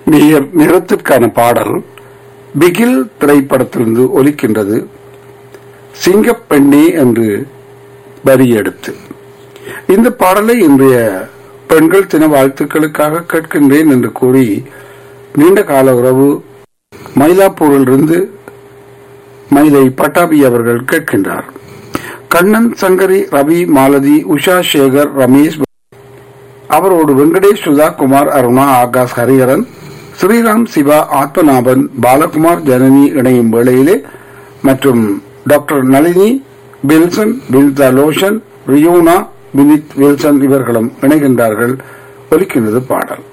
நேர் நிறத்திற்கான பாடல் பிகில் திரைப்படத்திலிருந்து ஒலிக்கின்றது சிங்கப்பெண்ணே என்று வரி எடுத்து இந்த பாடலை இன்றைய பெண்கள் தின வாழ்த்துக்களுக்காக கேட்கின்றேன் என்று கூறி நீண்ட கால உறவு மயிலாப்பூரிலிருந்து மயிலை பட்டாபி அவர்கள் கேட்கின்றார் கண்ணன் சங்கரி ரவி மாலதி உஷா சேகர் ரமேஷ் அவரோடு வெங்கடேஷ் சுதா குமார் அருணா ஆகாஷ் ஹரிஹரன் ஸ்ரீராம் சிவா ஆத்மநாபன் பாலகுமார் ஜனனி இணையும் வேளையிலே மற்றும் doctor Nalini Wilson Vinitha Loshan Riyona Vinith Wilson இவர்களும் இணைகின்றார்கள் ஒலிக்கின்றது பாடல்